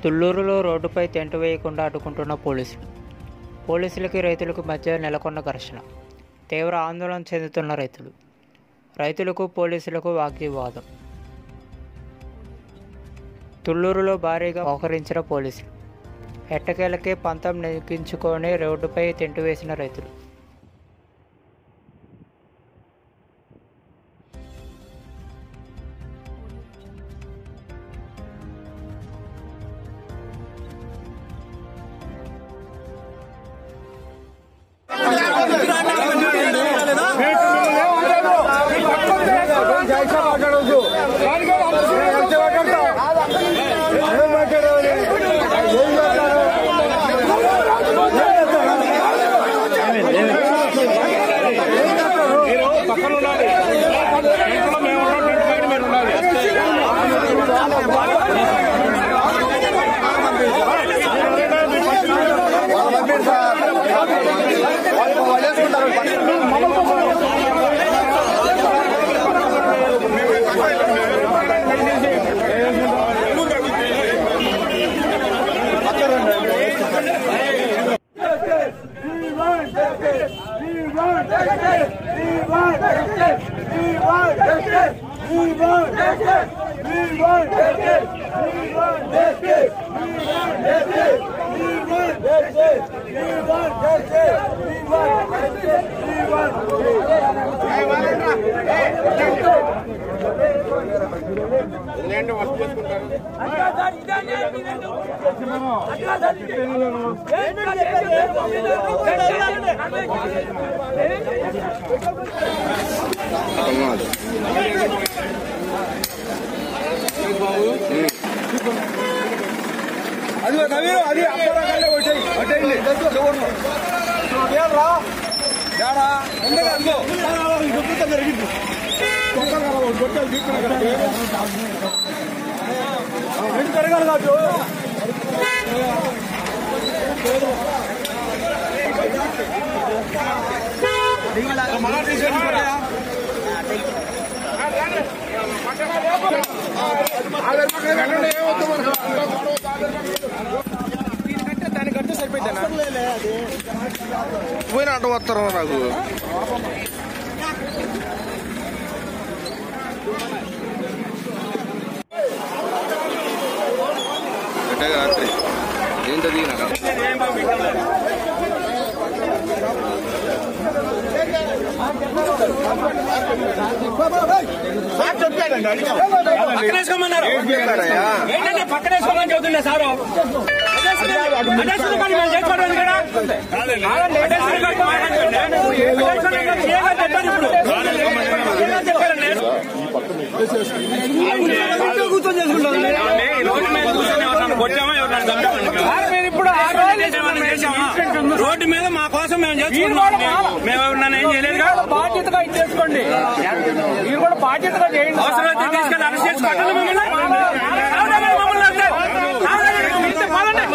తుళ్లూరులో రోడ్డుపై టెంట్ వేయకుండా అడ్డుకుంటున్న పోలీసులు పోలీసులకి రైతులకు మధ్య నెలకొన్న ఘర్షణ తీవ్ర ఆందోళన చెందుతున్న రైతులు రైతులకు పోలీసులకు వాగ్వివాదం తుళ్లూరులో భారీగా మోహరించిన పోలీసులు ఎట్టకేలకే పంతం నెగ్గించుకొని రోడ్డుపై టెంట్ వేసిన రైతులు అది నవీన్ అది అప్పటికల్లే వచ్చాయి అటైంది యాడా ఉండగా అదిగో ఇదొక్కటే జరిగింది రెండు జరగాలి కాదు మళ్ళా తీసేది పడ్డాయా? ఆధార్ పక్కన పెట్టండి, ఏమొద్దు మనకు. దీనికంటే దానికంటే సరిపోయిందన్నా పోయిన అడ్డం వస్తారు నాకు ఎట్టగా రాత్రి ఏంటది నాకు పక్కనేసుకోమన్నారు ఏంటంటే పక్కనేసుకోమని చెబుతుండే సారు అడ్రస్ మరి మేము చేసుకోవడం కదా అడ్రస్ కట్టి మాట్లాడుతుండే. అడ్రస్ కట్టి ఏమని చెప్పారు ఇప్పుడు? ఏమని చెప్పారండి? ఈ రోడ్డు మీద కూర్చొని ఎవరినైనా కొట్టామా, ఎవరినైనా చంపామా? రోడ్డు మీద మా కోసం మేము చేసుకుంటున్నాం మేము ఎవరినైనా ఏం చేయలేదు బాధ్యతగా ఇది చేసుకోండి మీరు కూడా బాధ్యతగా చేయండి అవసరమైతే తీసుకెళ్ళి అరెస్ట్ చేసి కొట్టండి మమ్మల్ని. అవునా మమ్మల్ని అంటే? అవునా? ఇంత పదండి.